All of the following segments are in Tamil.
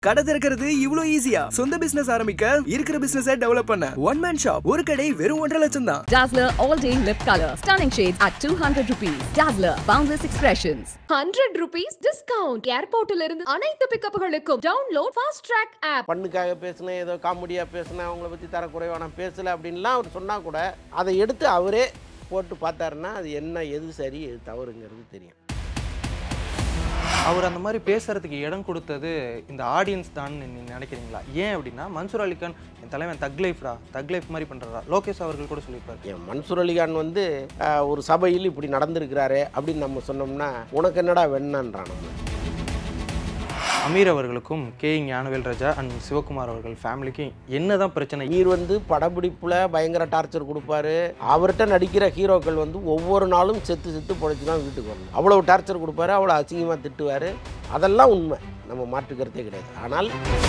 கடை திறக்கிறது இவ்ளோ ஈஸியா சொந்த பிசினஸ் ஆரம்பிக்க இருக்கிற பிசினஸ் டெவலப் பண்ண ஒன் மேன் ஷாப் ஒரு கடை வெறும் ஒன்றரை லட்சம் தான் Dazzler All Day Lip Color. Stunning shades at 200 rupees. Dazzler Boundless Expressions. Hundred rupees discount ஏர்போர்ட்ல இருந்து அனைத்து பிக்கப்புகளுக்கும் டவுன்லோட் ஃபாஸ்ட் ட்ராக் ஆப் பண்ணுக்காக பேசினேன் ஏதோ காமெடியாக பேசினேன் அவங்கள பற்றி தரக்குறைவா நான் பேசலை அப்படின்லாம் அவர் சொன்னால் கூட அதை எடுத்து அவரே போட்டு பார்த்தாருன்னா அது என்ன எது சரி எது தவறுங்கிறது தெரியும் அவர் அந்த மாதிரி பேசுறதுக்கு இடம் கொடுத்தது இந்த ஆடியன்ஸ் தான் நீங்க நினைக்கிறீங்களா ஏன் அப்படின்னா மன்சூர் அலிகான் என் தலைவன் தக் லைஃப்டா தக் லைஃப் மாதிரி பண்றாரா லோகேஷ் அவர்கள் கூட சொல்லியிருப்பாரு என் மன்சூர் அலிகான் வந்து ஆஹ், ஒரு சபையில் இப்படி நடந்திருக்கிறாரு அப்படின்னு நம்ம சொன்னோம்னா உனக்கு என்னடா வெண்ணன்றான் நம்ம அமீர் அவர்களுக்கும் கே ஞானவேல் ராஜா அண்ட் சிவகுமார் அவர்கள் ஃபேமிலிக்கும் என்னதான் பிரச்சனை நீர் வந்து படப்பிடிப்பில் பயங்கர டார்ச்சர் கொடுப்பாரு அவர்கிட்ட நடிக்கிற ஹீரோக்கள் வந்து ஒவ்வொரு நாளும் செத்து செத்து பொழைச்சி தான் வீட்டுக்கு வரணும் அவ்வளோ டார்ச்சர் கொடுப்பாரு அவ்வளோ அசிங்கமாக திட்டுவார் அதெல்லாம் உண்மை நம்ம மாற்றுக்கிறதே கிடையாது ஆனால்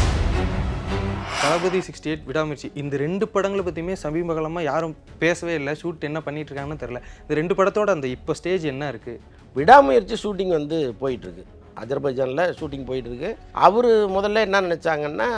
தளபதி சிக்ஸ்டி எயிட் விடாமுயற்சி இந்த ரெண்டு படங்களை பற்றியுமே சமீப காலமாக யாரும் பேசவே இல்லை ஷூட் என்ன பண்ணிட்டு இருக்காங்கன்னு தெரியல இந்த ரெண்டு படத்தோட அந்த இப்போ ஸ்டேஜ் என்ன இருக்கு விடாமுயற்சி ஷூட்டிங் வந்து போயிட்டுருக்கு அஜர்பைஜானில் ஷூட்டிங் போயிட்டுருக்கு அவர் முதல்ல என்ன நினச்சாங்கன்னா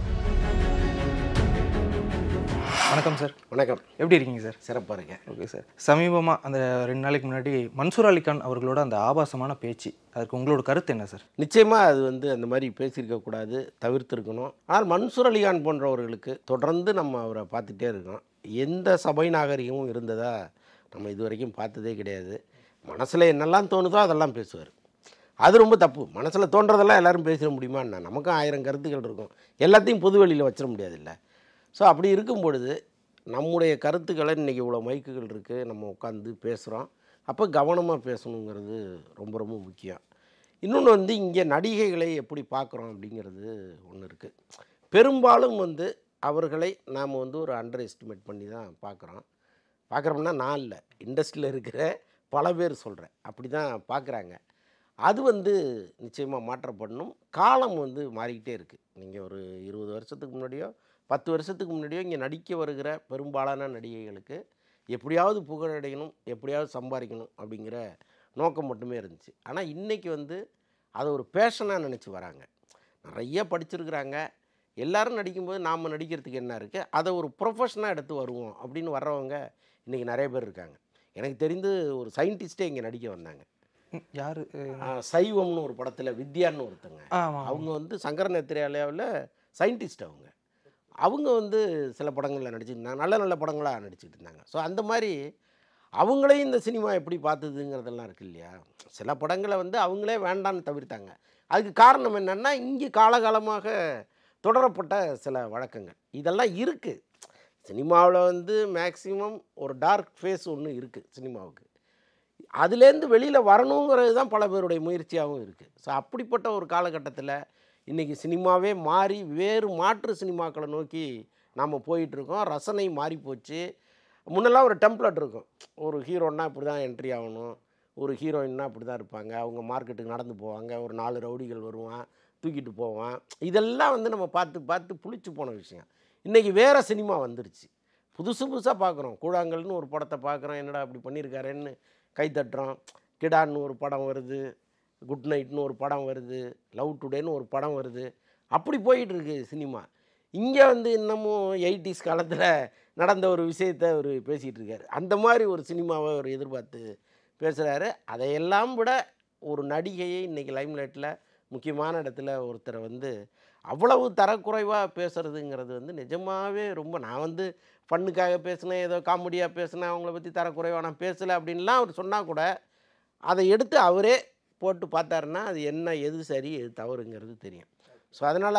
வணக்கம் சார் வணக்கம் எப்படி இருக்கீங்க சார் சிறப்பாக இருக்கேன் ஓகே சார் சமீபமாக அந்த ரெண்டு நாளைக்கு முன்னாடி மன்சூர் அலிகான் அவர்களோட அந்த ஆபாசமான பேச்சு அதுக்கு உங்களோட கருத்து என்ன சார் நிச்சயமாக அது வந்து அந்த மாதிரி பேசியிருக்க கூடாது தவிர்த்திருக்கணும் ஆனால் மன்சூர் அலிகான் போன்றவர்களுக்கு தொடர்ந்து நம்ம அவரை பார்த்துட்டே இருக்கோம் எந்த சபை நாகரிகமும் இருந்ததா நம்ம இது வரைக்கும் பார்த்ததே கிடையாது மனசில் என்னெல்லாம் தோணுதோ அதெல்லாம் பேசுவார் அது ரொம்ப தப்பு மனசில் தோன்றதெல்லாம் எல்லாரும் பேசிட முடியுமா என்ன நமக்கும் ஆயிரம் கருத்துக்கள் இருக்கும் எல்லாத்தையும் பொது வெளியில் வச்சிட முடியாதுல்ல ஸோ அப்படி இருக்கும் பொழுது நம்முடைய கருத்துக்களை இன்றைக்கி இவ்வளோ மைக்குகள் இருக்குது நம்ம உட்காந்து பேசுகிறோம் அப்போ கவனமாக பேசணுங்கிறது ரொம்ப ரொம்ப முக்கியம் இன்னொன்று வந்து இங்கே நடிகைகளை எப்படி பார்க்குறோம் அப்படிங்கிறது ஒன்று இருக்குது பெரும்பாலும் வந்து அவர்களை நாம் வந்து ஒரு அண்டர் எஸ்டிமேட் பண்ணி தான் பார்க்குறோம் பார்க்குறோம்னா நான் இல்லை இண்டஸ்ட்ரியில் இருக்கிற பல பேர் சொல்கிறேன் அப்படி தான் பார்க்குறாங்க அது வந்து நிச்சயமாக மாற்றப்படணும் காலம் வந்து மாறிக்கிட்டே இருக்குது நீங்கள் ஒரு இருபது வருஷத்துக்கு முன்னாடியோ பத்து வருஷத்துக்கு முன்னாடியோ இங்கே நடிக்க வருகிற பெரும்பாலான நடிகைகளுக்கு எப்படியாவது புகழடையணும் எப்படியாவது சம்பாதிக்கணும் அப்படிங்கிற நோக்கம் மட்டுமே இருந்துச்சு ஆனால் இன்றைக்கி வந்து அதை ஒரு பேஷனாக நினச்சி வராங்க நிறைய படிச்சிருக்கிறாங்க எல்லாரும் நடிக்கும்போது நாம் நடிக்கிறதுக்கு என்ன இருக்குது அதை ஒரு ப்ரொஃபஷனாக எடுத்து வருவோம் அப்படின்னு வர்றவங்க இன்றைக்கி நிறைய பேர் இருக்காங்க எனக்கு தெரிந்து ஒரு சயின்டிஸ்ட்டே இங்கே நடிக்க வந்தாங்க ம், யாரு ஆஹ், சைவம்னு ஒரு படத்தில் வித்யான்னு ஒருத்தங்க ஆமாம் அவங்க வந்து சங்கர நேத்திராலயாவில் சயின்டிஸ்ட் அவங்க அவங்க வந்து சில படங்களில் நடிச்சிருந்தாங்க நல்ல நல்ல படங்களாக நடிச்சிட்டு இருந்தாங்க ஸோ அந்த மாதிரி அவங்களையும் இந்த சினிமா எப்படி பார்த்ததுங்கிறதெல்லாம் இருக்கு இல்லையா சில படங்களை வந்து அவங்களே வேண்டான்னு தவிர்த்தாங்க அதுக்கு காரணம் என்னென்னா இங்கே காலகாலமாக தொடரப்பட்ட சில வழக்கங்கள் இதெல்லாம் இருக்குது சினிமாவில் வந்து மேக்ஸிமம் ஒரு டார்க் ஃபேஸ் ஒன்று இருக்குது சினிமாவுக்கு அதுலேருந்து வெளியில் வரணுங்கிறது தான் பல பேருடைய முயற்சியாகவும் இருக்குது ஸோ அப்படிப்பட்ட ஒரு காலகட்டத்தில் இன்றைக்கி சினிமாவே மாறி வேறு மாற்று சினிமாக்களை நோக்கி நாம் போயிட்டுருக்கோம் ரசனை மாறி போச்சு முன்னெல்லாம் ஒரு டெம்ப்ளேட் இருக்கும் ஒரு ஹீரோன்னா இப்படி தான் என்ட்ரி ஆகணும் ஒரு ஹீரோயின்னா இப்படி தான் இருப்பாங்க அவங்க மார்க்கெட்டுக்கு நடந்து போவாங்க ஒரு நாலு ரவுடிகள் வருவான் தூக்கிட்டு போவான் இதெல்லாம் வந்து நம்ம பார்த்து பார்த்து புளிச்சு போன விஷயம் இன்றைக்கி வேறு சினிமா வந்துருச்சு புதுசு புதுசாக பார்க்குறோம் கூழாங்கல்னு ஒரு படத்தை பார்க்குறோம் என்னடா இப்படி பண்ணியிருக்காருன்னு கை தட்டுறோம் கிடான்னு ஒரு படம் வருது குட் நைட்னு ஒரு படம் வருது லவ் டுடேன்னு ஒரு படம் வருது அப்படி போயிட்டு இருக்கு சினிமா இங்கே வந்து இன்னமும் எயிட்டிஸ் காலத்தில் நடந்த ஒரு விஷயத்தை அவர் பேசிகிட்டு இருக்காரு அந்த மாதிரி ஒரு சினிமாவை அவர் எதிர்பார்த்து பேசுகிறாரு அதையெல்லாம் விட ஒரு நடிகையை இன்றைக்கி லைம்லைட்டில் முக்கியமான இடத்துல ஒருத்தரை வந்து அவ்வளவு தரக்குறைவாக பேசுகிறதுங்கிறது வந்து நிஜமாகவே ரொம்ப நான் வந்து ஃபண்ணுக்காக பேசினேன் ஏதோ காமெடியாக பேசினேன் அவங்கள பற்றி தரக்குறைவாக நான் பேசலை அப்படின்லாம் அவர் சொன்னால் கூட அதை எடுத்து அவரே போட்டு பார்த்தாருன்னா அது என்ன எது சரி எது தவறுங்கிறது தெரியும் ஸோ அதனால்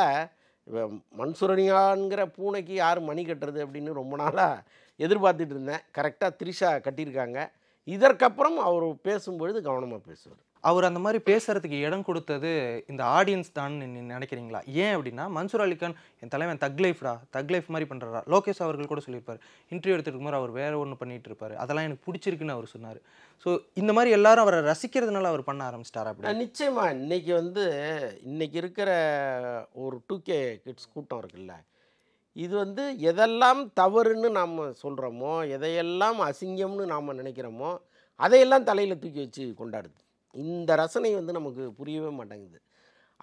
மன்சூரனியான்கிற பூனைக்கு யார் மணி கட்டுறது அப்படின்னு ரொம்ப நாளாக எதிர்பார்த்துட்டு இருந்தேன் கரெக்டாக த்ரிஷா கட்டியிருக்காங்க இதற்கப்புறம் அவர் பேசும்பொழுது கவனமாக பேசுவார் அவர் அந்த மாதிரி பேசுறதுக்கு இடம் கொடுத்தது இந்த ஆடியன்ஸ் தான் நீங்க நினைக்கிறீங்களா ஏன் அப்படின்னா மன்சூர் அலிகான் என் தலைவன் தக் லைஃப்டா தக் லைஃப் மாதிரி பண்றாரா லோகேஷ் அவர்கள் கூட சொல்லியிருப்பாரு இன்டர்வியூ எடுத்துட்டு இருக்கும்போது அவர் வேற ஒன்று பண்ணிட்டு இருப்பாரு அதெல்லாம் எனக்கு பிடிச்சிருக்குன்னு அவர் சொன்னார் ஸோ இந்த மாதிரி எல்லாரும் அவரை ரசிக்கிறதுனால அவர் பண்ண ஆரம்பிச்சிட்டாரா அப்படி நிச்சயமாக இன்றைக்கி வந்து இன்றைக்கி இருக்கிற ஒரு டூ கே கிட்ஸ் கூட்டம் இருக்குல்ல இது வந்து எதெல்லாம் தவறுன்னு நாம் சொல்கிறோமோ எதையெல்லாம் அசிங்கம்னு நாம் நினைக்கிறோமோ அதையெல்லாம் தலையில் தூக்கி வச்சு கொண்டாடுது இந்த ரசனை வந்து நமக்கு புரியவே மாட்டேங்குது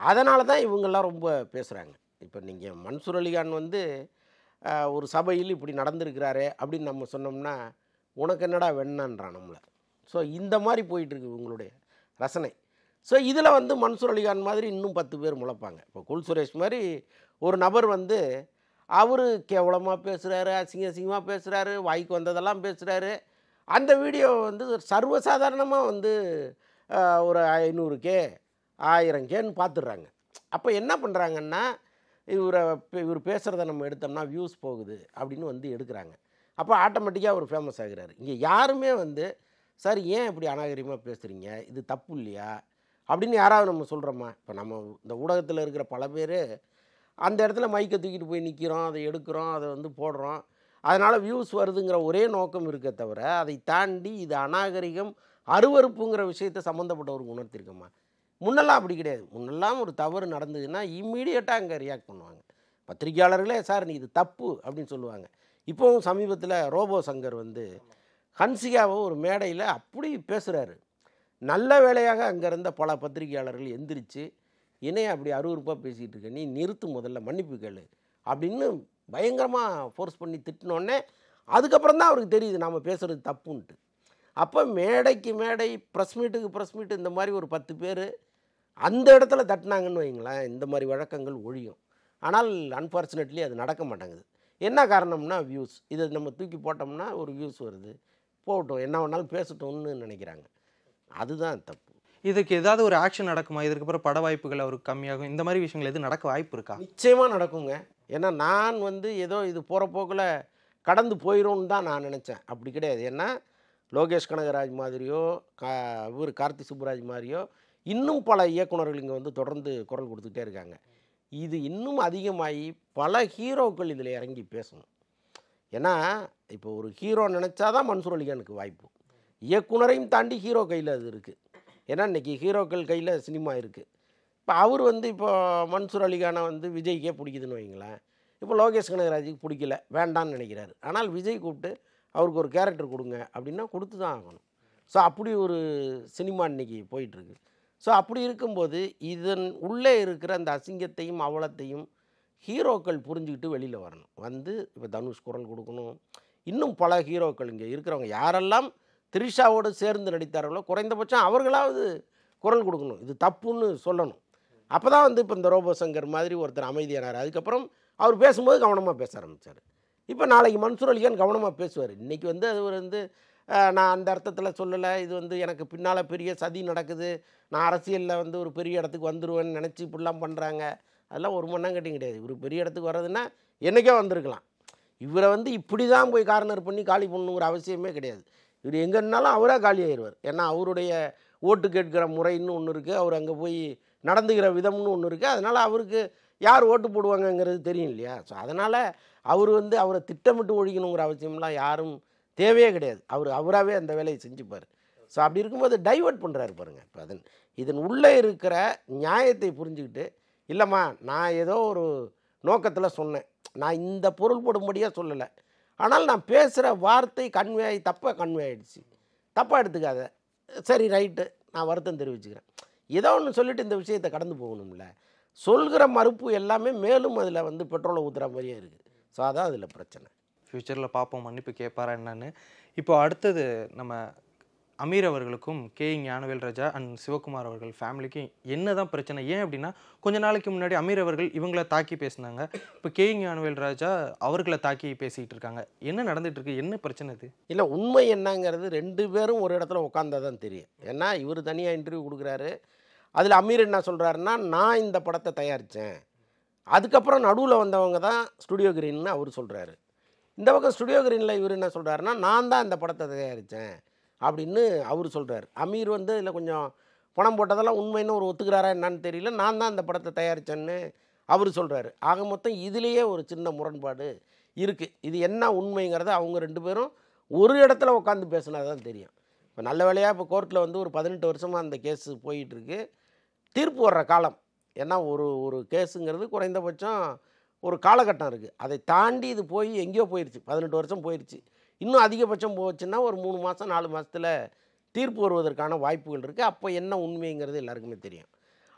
அதனால தான் இவங்கெல்லாம் ரொம்ப பேசுகிறாங்க இப்போ நீங்கள் மன்சூர் அலிகான் வந்து ஆஹ், ஒரு சபையில் இப்படி நடந்திருக்கிறாரே அப்படின்னு நம்ம சொன்னோம்னா உனக்கு என்னடா வெண்ணன்றான் நம்மளை ஸோ இந்த மாதிரி போயிட்டுருக்கு இவங்களுடைய ரசனை ஸோ இதில் வந்து மன்சூர் அலிகான் மாதிரி இன்னும் பத்து பேர் முளைப்பாங்க இப்போ குல் சுரேஷ் மாதிரி ஒரு நபர் வந்து அவர் கேவலமாக பேசுகிறாரு அசிங்க அசிங்கமாக பேசுகிறாரு வாய்க்கு வந்ததெல்லாம் பேசுகிறாரு அந்த வீடியோ வந்து சர்வசாதாரணமாக வந்து ஆஹ், ஒரு ஐநூறு கே ஆயிரம் கேன்னு பார்த்துடுறாங்க அப்போ என்ன பண்ணுறாங்கன்னா இவரை பே- இவர் பேசுகிறத நம்ம எடுத்தோம்னா வியூஸ் போகுது அப்படின்னு வந்து எடுக்கிறாங்க அப்போ ஆட்டோமேட்டிக்காக அவர் ஃபேமஸ் ஆகுறாரு இங்கே யாருமே வந்து சார் ஏன் இப்படி அநாகரிகமாக பேசுகிறீங்க இது தப்பு இல்லையா அப்படின்னு யாராவது நம்ம சொல்கிறோமா இப்போ நம்ம இந்த ஊடகத்தில் இருக்கிற பல பேர் அந்த இடத்துல மைக்கை தூக்கிட்டு போய் நிற்கிறோம் அதை எடுக்கிறோம் அதை வந்து போடுறோம் அதனால் வியூஸ் வருதுங்கிற ஒரே நோக்கம் இருக்க தவிர அதை தாண்டி இது அநாகரிகம் அருவருப்புங்கிற விஷயத்தை சம்மந்தப்பட்டவருக்கு உணர்த்திருக்கோமா முன்னெல்லாம் அப்படி கிடையாது முன்னெல்லாம் ஒரு தவறு நடந்ததுன்னா இம்மீடியட்டாக அங்கே ரியாக்ட் பண்ணுவாங்க பத்திரிக்கையாளர்களே சார் நீ இது தப்பு அப்படின்னு சொல்லுவாங்க இப்போவும் சமீபத்தில் ரோபோ சங்கர் வந்து ஹன்சிகாவை ஒரு மேடையில் அப்படி பேசுகிறாரு நல்ல வேளையாக அங்கே இருந்த பல பத்திரிகையாளர்கள் எந்திரிச்சு இணைய அப்படி அருவருப்பாக பேசிகிட்டு இருக்க நீ நிறுத்து முதல்ல மன்னிப்பு கேளு அப்படின்னு பயங்கரமாக ஃபோர்ஸ் பண்ணி திட்டினோடனே அதுக்கப்புறம் தான் அவருக்கு தெரியுது நாம் பேசுகிறது தப்புன்ட்டு அப்போ மேடைக்கு மேடை ப்ரெஸ் மீட்டுக்கு ப்ரெஸ் மீட்டு இந்த மாதிரி ஒரு பத்து பேர் அந்த இடத்துல தட்டினாங்கன்னு வைங்களேன் இந்த மாதிரி வழக்கங்கள் ஒழியும் ஆனால் அன்ஃபார்ச்சுனேட்லி அது நடக்க மாட்டேங்குது என்ன காரணம்னா வியூஸ் இதை நம்ம தூக்கி போட்டோம்னா ஒரு வியூஸ் வருது போகட்டும் என்ன வேணாலும் பேசட்டும்னு நினைக்கிறாங்க அதுதான் தப்பு இதுக்கு ஏதாவது ஒரு ஆக்ஷன் நடக்குமா இதுக்கு அப்புறம் பட வாய்ப்புகள் அவருக்கு கம்மியாகும் இந்த மாதிரி விஷயங்கள் எதுவும் நடக்க வாய்ப்பு இருக்கா நிச்சயமாக நடக்குங்க ஏன்னா நான் வந்து ஏதோ இது போகிற போக்கில் கடந்து போயிடும்னு தான் நான் நினச்சேன் அப்படி கிடையாது ஏன்னா லோகேஷ் கனகராஜ் மாதிரியோ கா இவர் கார்த்தி சுப்புராஜ் மாதிரியோ இன்னும் பல இயக்குனர்கள் இங்கே வந்து தொடர்ந்து குரல் கொடுத்துட்டே இருக்காங்க இது இன்னும் அதிகமாகி பல ஹீரோக்கள் இதில் இறங்கி பேசணும் ஏன்னா இப்போ ஒரு ஹீரோ நினச்சாதான் மன்சூர் அலிகானுக்கு வாய்ப்பு இயக்குனரையும் தாண்டி ஹீரோ கையில் அது இருக்குது ஏன்னா இன்றைக்கி ஹீரோக்கள் கையில் சினிமா இருக்குது இப்போ அவர் வந்து இப்போ மன்சூர் அலிகானை வந்து விஜய்க்கே பிடிக்குதுன்னு வைங்களேன் இப்போ லோகேஷ் கனகராஜுக்கு பிடிக்கல வேண்டான்னு நினைக்கிறாரு ஆனால் விஜய் கூப்பிட்டு அவருக்கு ஒரு கேரக்டர் கொடுங்க அப்படின்னா கொடுத்து தான் ஆகணும் ஸோ அப்படி ஒரு சினிமா இன்னைக்கு போயிட்டுருக்கு ஸோ அப்படி இருக்கும்போது இதன் உள்ளே இருக்கிற அந்த அசிங்கத்தையும் அவலத்தையும் ஹீரோக்கள் புரிஞ்சுக்கிட்டு வெளியில் வரணும் வந்து இப்போ தனுஷ் குரல் கொடுக்கணும் இன்னும் பல ஹீரோக்கள் இங்கே இருக்கிறவங்க யாரெல்லாம் த்ரிஷாவோடு சேர்ந்து நடித்தார்களோ குறைந்தபட்சம் அவர்களாவது குரல் கொடுக்கணும் இது தப்புன்னு சொல்லணும் அப்போ தான் வந்து இப்போ இந்த ரோபோ சங்கர் மாதிரி ஒருத்தர் அமைதியானார் அதுக்கப்புறம் அவர் பேசும்போது கவனமாக பேச ஆரம்பித்தார் இப்போ நாளைக்கு மன்சூர் அலிகான் கவனமாக பேசுவார் இன்றைக்கி வந்து அது வந்து அஹ், நான் அந்த அர்த்தத்தில் சொல்லலை இது வந்து எனக்கு பின்னால் பெரிய சதி நடக்குது நான் அரசியலில் வந்து ஒரு பெரிய இடத்துக்கு வந்துடுவேன்னு நினச்சி இப்படிலாம் பண்ணுறாங்க அதெல்லாம் ஒரு மண்ணாங்கட்டியும் கிடையாது இவர் பெரிய இடத்துக்கு வர்றதுன்னா என்றைக்கே வந்திருக்கலாம் இவரை வந்து இப்படி தான் போய் கார்னர் பண்ணி காலி பண்ணணுங்கிற அவசியமே கிடையாது இவர் எங்கன்னாலும் அவராக காலி ஆயிடுவார் ஏன்னா அவருடைய ஓட்டு கேட்கிற முறைன்னு ஒன்று இருக்குது அவர் அங்கே போய் நடந்துக்கிற விதம்னு ஒன்று இருக்குது அதனால் அவருக்கு யார் ஓட்டு போடுவாங்கங்கிறது தெரியும் இல்லையா ஸோ அதனால் அவர் வந்து அவரை திட்டமிட்டு ஒழிக்கணுங்கிற அவசியம்லாம் யாரும் தேவையே கிடையாது அவர் அவராகவே அந்த வேலையை செஞ்சுப்பார் ஸோ அப்படி இருக்கும்போது டைவர்ட் பண்ணுறாரு பாருங்கள் இப்போ அதன் இதன் உள்ளே இருக்கிற நியாயத்தை புரிஞ்சுக்கிட்டு இல்லைம்மா நான் ஏதோ ஒரு நோக்கத்தில் சொன்னேன் நான் இந்த பொருள் போடும்படியாக சொல்லலை ஆனால் நான் பேசுகிற வார்த்தை கன்வே ஆகி தப்பாக கன்வே ஆகிடுச்சு தப்பாக எடுத்துக்காத சரி ரைட்டு நான் வருத்தம் தெரிவிச்சுக்கிறேன் ஏதோ ஒன்று சொல்லிட்டு இந்த விஷயத்தை கடந்து போகணும்ல சொல்கிற மறுப்பு எல்லாமே மேலும் அதில் வந்து பெட்ரோலை ஊற்றுற மாதிரியே இருக்குது ஸோ அதான் அதில் பிரச்சனை ஃப்யூச்சரில் பார்ப்போம் மன்னிப்பு கேட்பாரா என்னன்னு இப்போ அடுத்தது நம்ம அமீர் அவர்களுக்கும் கே ஞானவேல் ராஜா அண்ட் சிவகுமார் அவர்கள் ஃபேமிலிக்கும் என்ன தான் பிரச்சனை ஏன் அப்படின்னா கொஞ்ச நாளைக்கு முன்னாடி அமீர் அவர்கள் இவங்கள தாக்கி பேசினாங்க இப்போ கே ஞானவேல் ராஜா அவர்களை தாக்கி பேசிக்கிட்டு இருக்காங்க என்ன நடந்துட்டு இருக்கு என்ன பிரச்சனை இது இல்லை உண்மை என்னங்கிறது ரெண்டு பேரும் ஒரு இடத்துல உட்காந்தா தான் தெரியும் ஏன்னா இவர் தனியாக இன்டர்வியூ கொடுக்குறாரு அதில் அமீர் என்ன சொல்கிறாருன்னா நான் இந்த படத்தை தயாரித்தேன் அதுக்கப்புறம் நடுவில் வந்தவங்க தான் ஸ்டுடியோ கிரீன்னு அவர் சொல்கிறாரு இந்த பக்கம் ஸ்டுடியோ கிரீனில் இவர் என்ன சொல்கிறாருன்னா நான் தான் இந்த படத்தை தயாரித்தேன் அப்படின்னு அவர் சொல்கிறார் அமீர் வந்து இதில் கொஞ்சம் பணம் போட்டதெல்லாம் உண்மைன்னு ஒரு ஒத்துக்கிறாரா என்னன்னு தெரியல நான் தான் இந்த படத்தை தயாரித்தேன்னு அவர் சொல்கிறாரு ஆக மொத்தம் இதுலேயே ஒரு சின்ன முரண்பாடு இருக்குது இது என்ன உண்மைங்கிறத அவங்க ரெண்டு பேரும் ஒரு இடத்துல உட்காந்து பேசினா தான் தெரியும் இப்போ நல்ல வேளையாக இப்போ கோர்ட்டில் வந்து ஒரு பதினெட்டு வருஷமாக அந்த கேஸ் போயிட்டுருக்கு தீர்ப்பு வர்ற காலம் ஏன்னா ஒரு ஒரு கேஸுங்கிறது குறைந்தபட்சம் ஒரு காலகட்டம் இருக்குது அதை தாண்டி இது போய் எங்கேயோ போயிடுச்சு பதினெட்டு வருஷம் போயிடுச்சு இன்னும் அதிகபட்சம் போச்சுன்னா ஒரு மூணு மாதம் நாலு மாதத்தில் தீர்ப்பு வருவதற்கான வாய்ப்புகள் இருக்குது அப்போ என்ன உண்மைங்கிறது எல்லாருக்குமே தெரியும்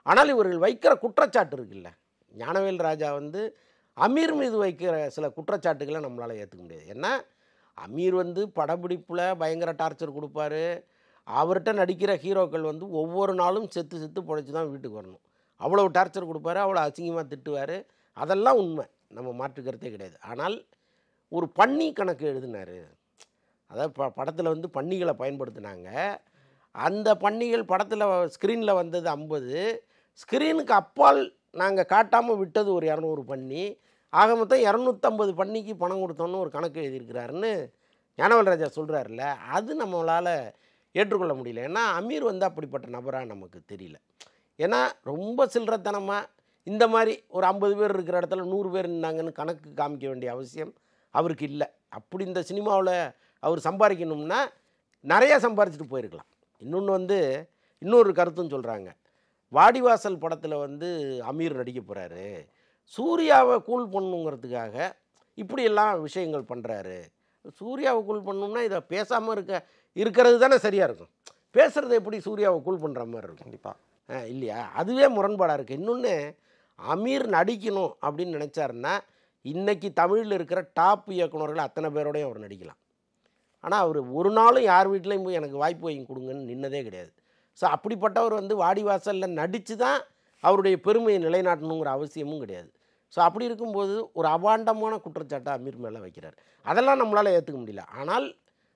ஆனால் இவர்கள் வைக்கிற குற்றச்சாட்டு இருக்குல்ல ஞானவேல் ராஜா வந்து அமீர் மீது வைக்கிற சில குற்றச்சாட்டுகளை நம்மளால் ஏற்றுக்க முடியாது ஏன்னா அமீர் வந்து படப்பிடிப்பில் பயங்கர டார்ச்சர் கொடுப்பாரு அவர்கிட்ட நடிக்கிற ஹீரோக்கள் வந்து ஒவ்வொரு நாளும் செத்து செத்து பொழைச்சி தான் வீட்டுக்கு வரணும் அவ்வளோ டார்ச்சர் கொடுப்பாரு அவ்வளோ அசிங்கமாக திட்டுவார் அதெல்லாம் உண்மை நம்ம மாற்றுக்கிறதே கிடையாது ஆனால் ஒரு பன்னி கணக்கு எழுதினார் அதாவது ப படத்தில் வந்து பன்னிகளை பயன்படுத்தினாங்க அந்த பன்னிகள் படத்தில் ஸ்க்ரீனில் வந்தது ஐம்பது ஸ்க்ரீனுக்கு அப்பால் நாங்கள் காட்டாமல் விட்டது ஒரு இரநூறு பன்னி ஆக மொத்தம் இரநூத்தம்பது பன்னிக்கு பணம் கொடுத்தோன்னு ஒரு கணக்கு எழுதியிருக்கிறாருன்னு ஞானவேல் ராஜா சொல்கிறாருல்ல அது நம்மளால் ஏற்றுக்கொள்ள முடியல ஏன்னா அமீர் வந்து அப்படிப்பட்ட நபராக நமக்கு தெரியல ஏன்னா ரொம்ப சில்லறத்தனமாக இந்த மாதிரி ஒரு ஐம்பது பேர் இருக்கிற இடத்துல நூறு பேர் இருந்தாங்கன்னு கணக்கு காமிக்க வேண்டிய அவசியம் அவருக்கு இல்லை அப்படி இந்த சினிமாவில் அவர் சம்பாதிக்கணும்னா நிறையா சம்பாரிச்சிட்டு போயிருக்கலாம் இன்னொன்று வந்து இன்னொரு கருத்தும் சொல்கிறாங்க வாடிவாசல் படத்தில் வந்து அமீர் நடிக்க போகிறாரு சூர்யாவை கூல் பண்ணுங்கிறதுக்காக இப்படியெல்லாம் விஷயங்கள் பண்ணுறாரு சூர்யாவை கூல் பண்ணணும்னா இதை பேசாமல் இருக்க இருக்கிறது தானே சரியாக இருக்கும் பேசுகிறது எப்படி சூர்யாவை கூல் பண்ணுற மாதிரி இருக்கும் கண்டிப்பாக ஆ, இல்லையா அதுவே முரண்பாடாக இருக்குது இன்னொன்று அமீர் நடிக்கணும் அப்படின்னு நினச்சாருன்னா இன்னைக்கு தமிழில் இருக்கிற டாப் இயக்குனர்கள் அத்தனை பேரோடையும் அவர் நடிக்கலாம் ஆனால் அவர் ஒரு நாளும் யார் வீட்லேயும் போய் எனக்கு வாய்ப்பு வாங்கி கொடுங்கன்னு நின்னதே கிடையாது ஸோ அப்படிப்பட்டவர் வந்து வாடிவாசலில் நடித்து தான் அவருடைய பெருமையை நிலைநாட்டணுங்கிற அவசியமும் கிடையாது ஸோ அப்படி இருக்கும்போது ஒரு அபாண்டமான குற்றச்சாட்டை அமீர் மேலே வைக்கிறார் அதெல்லாம் நம்மளால் ஏற்றுக்க முடியல ஆனால்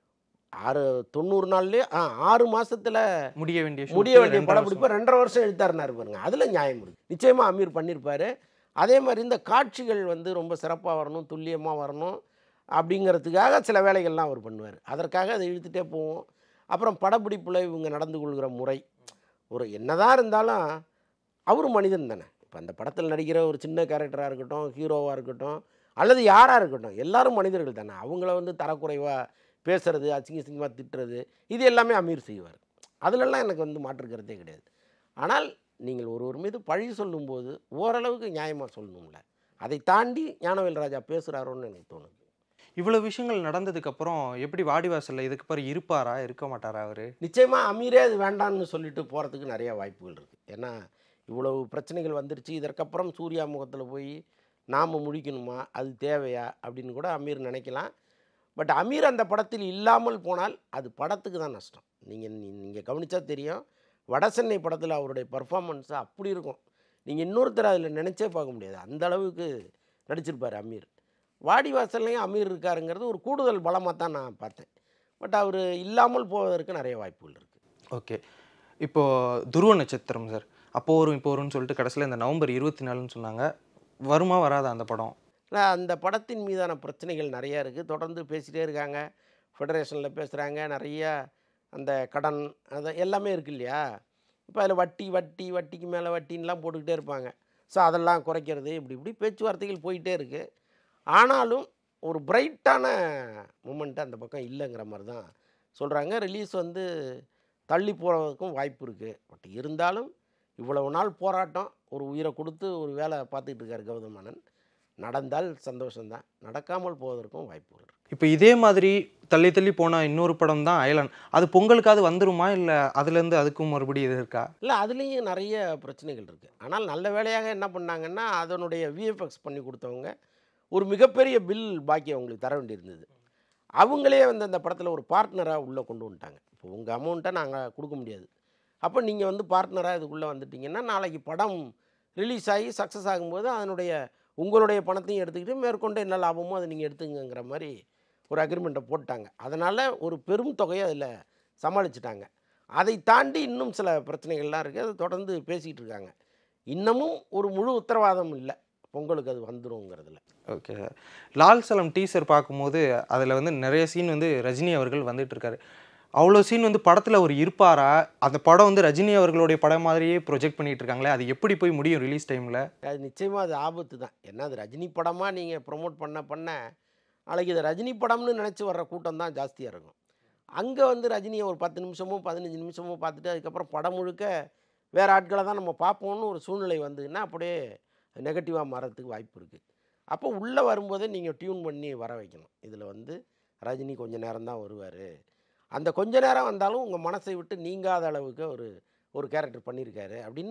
ஆறு தொண்ணூறு நாள்லேயே ஆ ஆறு மாதத்தில் முடிய வேண்டிய shoot முடிய வேண்டிய ரெண்டரை படப்பிடிப்பு வருஷம். ரெண்டரை வருஷம் எடுத்தாருனாரு பாருங்க அதில் நியாயம் இருக்குது நிச்சயமாக அமீர் பண்ணியிருப்பாரு அதே மாதிரி இந்த காட்சிகள் வந்து ரொம்ப சிறப்பாக வரணும் துல்லியமாக வரணும் அப்படிங்கிறதுக்காக சில வேலைகள்லாம் அவர் பண்ணுவார் அதற்காக அதை இழுத்துட்டே போவோம் அப்புறம் படப்பிடிப்பில் இவங்க நடந்து கொள்கிற முறை ஒரு என்னதான் இருந்தாலும் அவர் மனிதன் தானே இப்போ அந்த படத்தில் நடிக்கிற ஒரு சின்ன கேரக்டராக இருக்கட்டும் ஹீரோவாக இருக்கட்டும் அல்லது யாராக இருக்கட்டும் எல்லாரும் மனிதர்கள் தானே அவங்கள வந்து தரக்குறைவாக பேசுறது அசிங்க அசிங்கமாக திட்டுறது இது எல்லாமே அமீர் செய்வார் அதிலெல்லாம் எனக்கு வந்து மாற்றுக்கிறதே கிடையாது ஆனால் நீங்கள் ஒருவர் மீது பழி சொல்லும்போது ஓரளவுக்கு நியாயமாக சொல்லணும்ல அதை தாண்டி ஞானவேல் ராஜா பேசுகிறாரோன்னு எனக்கு தோணுது இவ்வளவு விஷயங்கள் நடந்ததுக்கு அப்புறம் எப்படி வாடிவாசல்ல இதுக்கு பிறகு இருப்பாரா இருக்க மாட்டாரா அவரு நிச்சயமாக அமீரே அது வேண்டான்னு சொல்லிட்டு போகிறதுக்கு நிறைய வாய்ப்புகள் இருக்குது ஏன்னா இவ்வளவு பிரச்சனைகள் வந்துருச்சு இதற்கப்புறம் சூர்யா முகத்தில் போய் நாம் முழிக்கணுமா அது தேவையா அப்படின்னு கூட அமீர் நினைக்கலாம் பட் அமீர் அந்த படத்தில் இல்லாமல் போனால் அது படத்துக்கு தான் நஷ்டம் நீங்கள் நீங்கள் கவனிச்சா தெரியும் வடசென்னை படத்தில் அவருடைய பர்ஃபார்மன்ஸ் அப்படி இருக்கும் நீங்கள் இன்னொருத்தர் அதில் நினச்சே பார்க்க முடியாது அந்த அளவுக்கு நடிச்சிருப்பார் அமீர் வாடிவாசல்லையும் அமீர் இருக்காருங்கிறது ஒரு கூடுதல் பலமாக தான் நான் பார்த்தேன் பட் அவர் இல்லாமல் போவதற்கு நிறைய வாய்ப்புகள் இருக்குது ஓகே இப்போ துருவ நட்சத்திரம் சார் அப்போ வரும் இப்போ வரும்னு சொல்லிட்டு கடைசியில் இந்த நவம்பர் இருபத்தி நாலுன்னு சொன்னாங்க வருமா வராதா அந்த படம் இல்லை அந்த படத்தின் மீதான பிரச்சனைகள் நிறையா இருக்குது தொடர்ந்து பேசிகிட்டே இருக்காங்க ஃபெடரேஷனில் பேசுகிறாங்க நிறைய அந்த கடன் அது எல்லாமே இருக்கு இல்லையா இப்போ அதில் வட்டி வட்டி வட்டிக்கு மேலே வட்டின்லாம் போட்டுக்கிட்டே இருப்பாங்க ஸோ அதெல்லாம் குறைக்கிறது இப்படி இப்படி பேச்சுவார்த்தைகள் போயிட்டே இருக்குது ஆனாலும் ஒரு பிரைட்டான மூமெண்ட் அந்த பக்கம் இல்லைங்கிற மாதிரி தான் சொல்கிறாங்க ரிலீஸ் வந்து தள்ளி போகிறதுக்கும் வாய்ப்பு இருக்குது பட் இருந்தாலும் இவ்வளவு நாள் போராட்டம் ஒரு உயிரை கொடுத்து ஒரு வேலை பார்த்துக்கிட்டு இருக்காரு கௌதம் மேனன் நடந்தால் சந்தோஷம்தான் நடக்காமல் போவதற்கும் வாய்ப்புகள் இருக்குது இப்போ இதே மாதிரி தள்ளி தள்ளி போன இன்னொரு படம் தான் அயலன் அது பொங்கலுக்காவது வந்துருமா இல்லை அதுலேருந்து அதுக்கும் மறுபடியும் இது இருக்கா இல்லை அதுலேயும் நிறைய பிரச்சனைகள் இருக்குது ஆனால் நல்ல வேலையாக என்ன பண்ணாங்கன்னா அதனுடைய விஎஃப்எக்ஸ் பண்ணி கொடுத்தவங்க ஒரு மிகப்பெரிய பில் பாக்கி அவங்களுக்கு தர வேண்டியிருந்தது அவங்களே வந்து அந்த படத்தில் ஒரு பார்ட்னராக உள்ளே கொண்டு வந்துட்டாங்க இப்போ உங்கள் அமௌண்ட்டை நாங்கள் கொடுக்க முடியாது அப்போ நீங்கள் வந்து பார்ட்னராக இதுக்குள்ளே வந்துட்டீங்கன்னா நாளைக்கு படம் ரிலீஸ் ஆகி சக்ஸஸ் ஆகும்போது அதனுடைய உங்களுடைய பணத்தையும் எடுத்துக்கிட்டு மேற்கொண்டு என்ன லாபமோ அதை நீங்கள் எடுத்துங்கங்கிற மாதிரி ஒரு அக்ரிமெண்ட்டை போட்டாங்க அதனால் ஒரு பெரும் தொகையை அதில் சமாளிச்சிட்டாங்க அதை தாண்டி இன்னும் சில பிரச்சனைகள்லாம் இருக்குது அதை தொடர்ந்து பேசிகிட்டு இருக்காங்க இன்னமும் ஒரு முழு உத்தரவாதம் இல்லை பொங்கலுக்கு அது வந்துருங்கிறதுல ஓகே லால் சலம் டீசர் பார்க்கும்போது அதில் வந்து நிறைய சீன் வந்து ரஜினி அவர்கள் வந்துட்டு இருக்காரு அவ்வளோ சீன் வந்து படத்தில் ஒரு இருப்பாரா அந்த படம் வந்து ரஜினி அவர்களுடைய படம் மாதிரியே ப்ரொஜெக்ட் பண்ணிட்டு இருக்காங்களே அது எப்படி போய் முடியும் ரிலீஸ் டைமில் அது நிச்சயமாக அது ஆபத்து தான் ஏன்னா அது ரஜினி படமாக நீங்கள் ப்ரொமோட் பண்ண பண்ண நாளைக்கு இது ரஜினி படம்னு நினச்சி வர்ற கூட்டம் தான் ஜாஸ்தியாக இருக்கும் அங்கே வந்து ரஜினியை ஒரு பத்து நிமிஷமோ பதினஞ்சு நிமிஷமோ பார்த்துட்டு அதுக்கப்புறம் படம் முழுக்க வேறு ஆட்களை தான் நம்ம பார்ப்போம்னு ஒரு சூழ்நிலை வந்ததுன்னா அப்படியே நெகட்டிவாக மாறதுக்கு வாய்ப்பு இருக்குது அப்போ உள்ளே வரும்போதே நீங்கள் டியூன் பண்ணி வர வைக்கணும் இதில் வந்து ரஜினி கொஞ்ச நேரம் தான் வருவார் அந்த கொஞ்ச நேரம் வந்தாலும் உங்கள் மனசை விட்டு நீங்காத அளவுக்கு ஒரு ஒரு கேரக்டர் பண்ணியிருக்காரு அப்படின்னு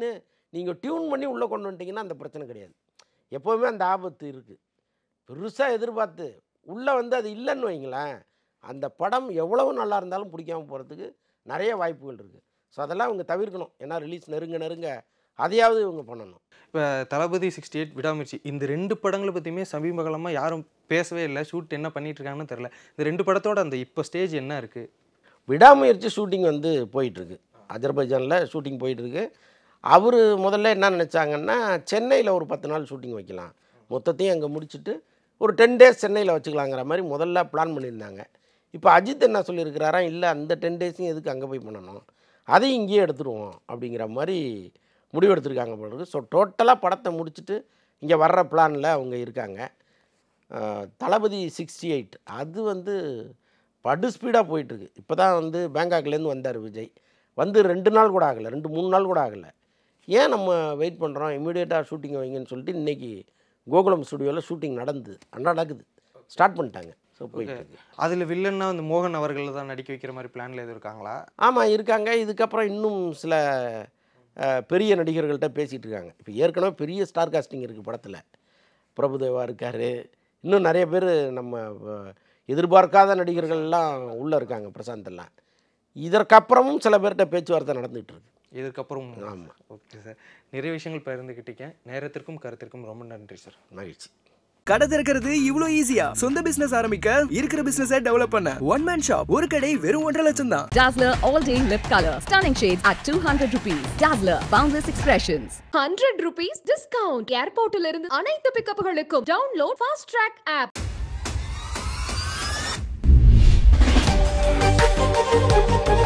நீங்கள் டியூன் பண்ணி உள்ளே கொண்டு வந்துட்டீங்கன்னா அந்த பிரச்சனை கிடையாது எப்போவுமே அந்த ஆபத்து இருக்குது பெருசாக எதிர்பார்த்து உள்ளே வந்து அது இல்லைன்னு வைங்களேன் அந்த படம் எவ்வளவு நல்லா இருந்தாலும் பிடிக்காம போகிறதுக்கு நிறைய வாய்ப்புகள் இருக்குது ஸோ அதெல்லாம் இவங்க தவிர்க்கணும் ஏன்னா ரிலீஸ் நெருங்க நெருங்க அதையாவது இவங்க பண்ணணும் இப்போ தளபதி சிக்ஸ்டி எயிட் விடாமுயற்சி இந்த ரெண்டு படங்களை பற்றியுமே சமீப காலமாக யாரும் பேசவே இல்லை ஷூட் என்ன பண்ணிட்டு இருக்காங்கன்னு தெரில இந்த ரெண்டு படத்தோட அந்த இப்போ ஸ்டேஜ் என்ன இருக்குது விடாமுயற்சி ஷூட்டிங் வந்து போயிட்டுருக்கு அஜர்பைஜானில் ஷூட்டிங் போயிட்டுருக்கு அவர் முதல்ல என்ன நினச்சாங்கன்னா சென்னையில் ஒரு பத்து நாள் ஷூட்டிங் வைக்கலாம் மொத்தத்தையும் அங்கே முடிச்சுட்டு ஒரு டென் டேஸ் சென்னையில் வச்சுக்கலாங்கிற மாதிரி முதல்ல பிளான் பண்ணியிருந்தாங்க இப்போ அஜித் என்ன சொல்லியிருக்கிறாரா இல்லை அந்த டென் டேஸையும் எதுக்கு அங்கே போய் பண்ணணும் அதையும் இங்கேயே எடுத்துருவோம் அப்படிங்கிற மாதிரி முடிவெடுத்திருக்காங்க போல இருக்கு ஸோ டோட்டலாக படத்தை முடிச்சுட்டு இங்கே வர்ற பிளானில் அவங்க இருக்காங்க அஹ், தளபதி சிக்ஸ்டி எயிட் அது வந்து படு ஸ்பீடாக போயிட்டுருக்கு இப்போ தான் வந்து பேங்காக்லேருந்து வந்தார் விஜய் வந்து ரெண்டு நாள் கூட ஆகலை ரெண்டு மூணு நாள் கூட ஆகலை ஏன் நம்ம வெயிட் பண்ணுறோம் இமீடியட்டாக ஷூட்டிங் வைங்கன்னு சொல்லிட்டு இன்றைக்கி கோகுலம் ஸ்டுடியோவில் ஷூட்டிங் நடந்து நடக்குது ஸ்டார்ட் பண்ணிட்டாங்க ஸோ போயிட்டு இருக்கு அதில் வில்லன்னா வந்து மோகன் அவர்களை தான் நடிக்க வைக்கிற மாதிரி பிளான்ல எதுவும் இருக்காங்களா ஆமாம் இருக்காங்க இதுக்கப்புறம் இன்னும் சில அஹ், பெரிய நடிகர்கள்ட்ட பேசிகிட்டு இருக்காங்க இப்போ ஏற்கனவே பெரிய ஸ்டார் காஸ்டிங் இருக்குது படத்தில் பிரபுதேவா இருக்கார் இன்னும் நிறைய பேர் நம்ம அஹ், எதிர்பார்க்காத நடிகர்கள்லாம் உள்ளே இருக்காங்க பிரசாந்த் எல்லாம் இதற்கப்புறமும் சில பேர்கிட்ட பேச்சுவார்த்தை நடந்துகிட்டு இருக்கு இதுக்கப்புறம் ஆமாம் ஓகே சார் நிறைய விஷயங்கள் பகிர்ந்துக்கிட்டீங்க நேரத்திற்கும் கருத்திற்கும் ரொம்ப நன்றி சார் மகிழ்ச்சி கடை திறக்கிறது இவ்ளோ ஈஸியா சொந்த பிசினஸ் ஆரம்பிக்க இருக்கிற பிசினஸ் டெவலப் பண்ண ஒன் மேன் ஷாப் ஒரு கடை வெறும் ஒன்றரை லட்சம் தான் Dazzler All Day Lip Color. Stunning shades at 200 rupees. Dazzler Boundless Expressions. Hundred rupees discount ஏர்போர்ட்ல இருந்து அனைத்து பிக்கப்புகளுக்கும் டவுன்லோட் ஃபாஸ்ட் ட்ராக் ஆப்